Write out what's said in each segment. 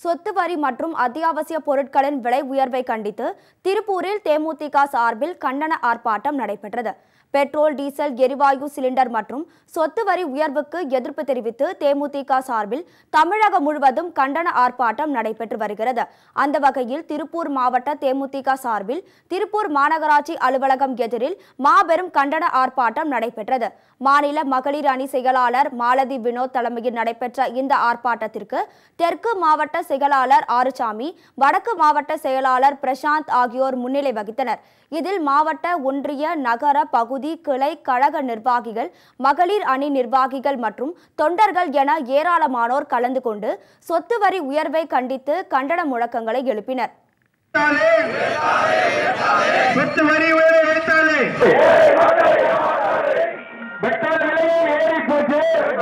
சொத்து வரி மற்றும் அத்தியாவசிய பொருட்களின் விலை உயர்வை கண்டித்து திருப்பூரில் தேமுதிக சார்பில் கண்டன ஆர்ப்பாட்டம் நடைபெற்றது பெட்ரோல் டீசல் எரிவாயு சிலிண்டர் மற்றும் சொத்து வரி உயர்வுக்கு எதிர்ப்பு தெரிவித்து தேமுதிக சார்பில் தமிழகம் முழுவதும் கண்டன ஆர்ப்பாட்டம் நடைபெற்று வருகிறது அந்த வகையில் திருப்பூர் மாவட்ட தேமுதிக சார்பில் திருப்பூர் மாநகராட்சி அலுவலகம் எதிரில் மாபெரும் கண்டன ஆர்ப்பாட்டம் நடைபெற்றது மாநில மகளிர் அணி செயலாளர் மாலதி வினோத் தலைமையில் நடைபெற்ற இந்த ஆர்ப்பாட்டத்திற்கு தெற்கு மாவட்ட செயலாளர் ஆறுசாமி வடக்கு மாவட்ட செயலாளர் பிரசாந்த் ஆகியோர் முன்னிலை வகித்தனர் இதில் மாவட்ட ஒன்றிய நகர பகுதி கிளை கழக நிர்வாகிகள் மகளிர் அணி நிர்வாகிகள் மற்றும் தொண்டர்கள் என ஏராளமானோர் கலந்து கொண்டு சொத்து வரி உயர்வை கண்டித்து கண்டன முழக்கங்களை எழுப்பினர் சொத்து வரி உயர்வை வைத்தாலே பெட்ரோல் விலையும் ஏறி போச்சு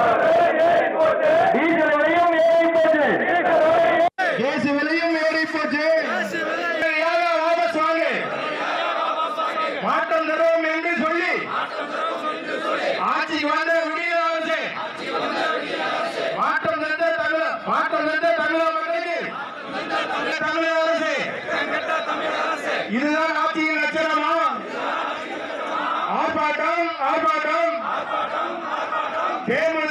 டீசல் விலையும் ஏறி போச்சு கேஸ் விலையும் ஏறி போச்சு ஏங்க வாபஸ் வாங்க மாற்றம் தருவோம் என்று சொல்லி ஆட்சிக்கு வந்த விடிய அரசு மாற்றம் தந்த தமிழ மாற்றம் தந்த தமிழக மக்களுக்கு தமிழக அரசு இதுதான் ஆட்சியின் லட்சணமா ஆர்ப்பாட்டம் ஆர்ப்பாட்டம் தேமுதிக